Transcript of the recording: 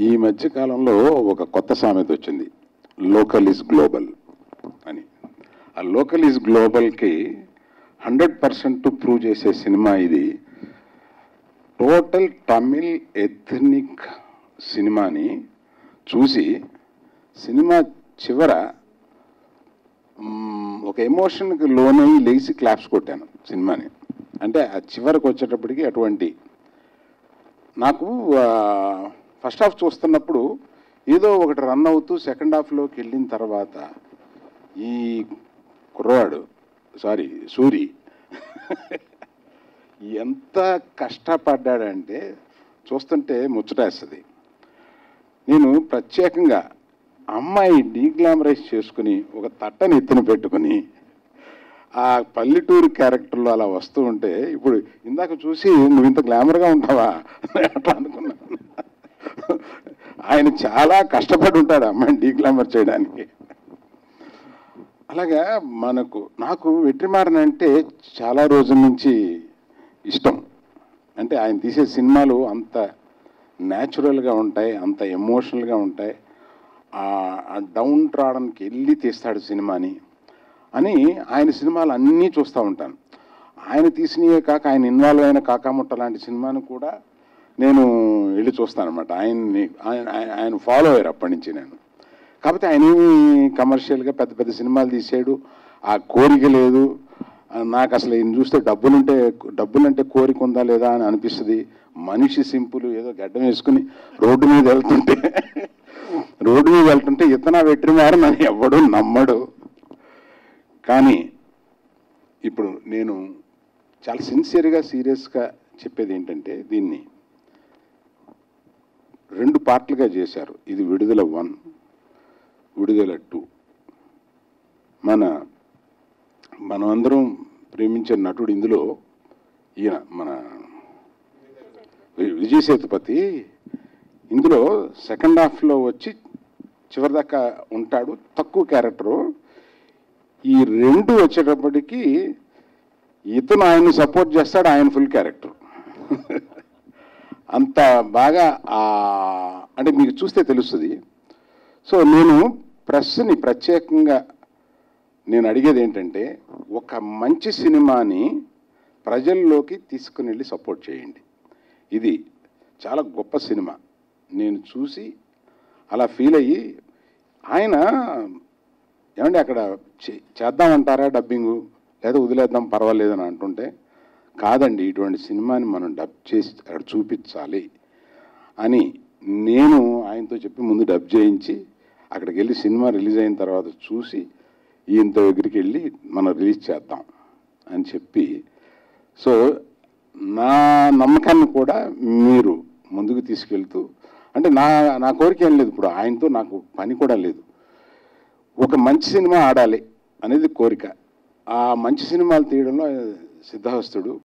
ఈ మధ్య కాలంలో ఒక కొత్త సామెత వచ్చింది లోకల్ ఇస్ గ్లోబల్ అని ఆ లోకల్ ఇస్ గ్లోబల్కి హండ్రెడ్ పర్సెంట్ ప్రూవ్ చేసే సినిమా ఇది టోటల్ తమిళ్ ఎథనిక్ సినిమాని చూసి సినిమా చివర మ్మ్, ఒక ఎమోషన్కి లోనై లేచి క్లాప్స్ కొట్టాను సినిమాని అంటే ఆ చివరికి వచ్చేటప్పటికి అటువంటి నాకు ఫస్ట్ హాఫ్ చూస్తున్నప్పుడు ఏదో ఒకటి రన్ అవుతూ సెకండ్ హాఫ్లోకి వెళ్ళిన తర్వాత ఈ కుర్రవాడు సారీ సూరి ఎంత కష్టపడ్డాడంటే చూస్తుంటే ముచ్చటేస్తుంది నేను ప్రత్యేకంగా అమ్మాయి డీగ్లామరైజ్ చేసుకుని ఒక తట్టని ఎత్తున పెట్టుకుని ఆ పల్లెటూరు క్యారెక్టర్లో అలా వస్తూ ఉంటే ఇప్పుడు ఇందాక చూసి నువ్వు ఇంత గ్లామర్గా ఉంటావా అట్లా అనుకున్నాను ఆయన చాలా కష్టపడి ఉంటాడు అమ్మాయిని డీగ్లామర్ చేయడానికి అలాగా మనకు నాకు వెట్రిమారన్ అంటే చాలా రోజుల నుంచి ఇష్టం అంటే ఆయన తీసే సినిమాలు అంత న్యాచురల్గా ఉంటాయి అంత ఎమోషనల్గా ఉంటాయి ఆ డౌన్ ట్రాడన్కి వెళ్ళి తీస్తాడు సినిమాని అని ఆయన సినిమాలు అన్నీ చూస్తూ ఉంటాను ఆయన తీసినవే కాక ఆయన ఇన్వాల్వ్ అయిన కాకాముట్ట లాంటి సినిమాను కూడా నేను వెళ్ళి చూస్తాను అనమాట ఆయన్ని ఆయన ఆయన- ఆయన ఫాలో అయ్యారు అప్పటి నుంచి నేను కాకపోతే ఆయన ఏమి కమర్షియల్గా పెద్ద పెద్ద సినిమాలు తీసాడు ఆ కోరిక లేదు ఆ, నాకు అసలు ఈయన చూస్తే డబ్బులుంటే డబ్బులంటే కోరిక ఉందా లేదా అని అనిపిస్తుంది మనిషి సింపుల్ ఏదో గడ్డం వేసుకుని రోడ్డు మీద వెళ్తుంటే రోడ్డు మీద వెళ్తుంటే ఇతన వెట్రిమారు నన్ను ఎవడు నమ్మడు కానీ ఇప్పుడు నేను చాలా సిన్సియర్గా సీరియస్గా చెప్పేది ఏంటంటే దీన్ని రెండు పార్ట్లుగా చేశారు ఇది విడుదల వన్ విడుదల టూ మన మనమందరం ప్రేమించే నటుడు ఇందులో ఈయన మన వి- విజయ్ సేతుపతి ఇందులో సెకండ్ హాఫ్లో వచ్చి చివరిదాకా ఉంటాడు తక్కువ క్యారెక్టరు ఈ రెండు వచ్చేటప్పటికి ఇతను ఆయన్ని సపోర్ట్ చేస్తాడు ఆయన ఫుల్ క్యారెక్టర్ అంత బాగా ఆ, అంటే మీకు చూస్తే తెలుస్తుంది సో నేను ప్రెస్ని ప్రత్యేకంగా నేను అడిగేది ఏంటంటే ఒక మంచి సినిమాని ప్రజల్లోకి తీసుకుని వెళ్ళి సపోర్ట్ చేయండి ఇది చాలా గొప్ప సినిమా నేను చూసి అలా ఫీల్ అయ్యి ఆయన ఏమండి అక్కడ చే- చేద్దామంటారా డబ్బింగు లేదా వదిలేద్దాం పర్వాలేదు అని అంటుంటే కాదండి ఇటువంటి సినిమాని మనం డబ్ చేసి అక్కడ చూపించాలి అని నేను ఆయనతో చెప్పి ముందు డబ్ చేయించి అక్కడికి వెళ్ళి సినిమా రిలీజ్ అయిన తర్వాత చూసి ఈయనతో దగ్గరికి వెళ్ళి మనం రిలీజ్ చేద్దాం అని చెప్పి సో నా నమ్మకాన్ని కూడా మీరు ముందుకు తీసుకెళ్తూ అంటే నా నా కోరిక ఏం లేదు ఇప్పుడు ఆయనతో నాకు పని కూడా లేదు ఒక మంచి సినిమా ఆడాలి అనేది కోరిక ఆ మంచి సినిమాలు తీయడంలో ఆయన సిద్ధహస్తుడు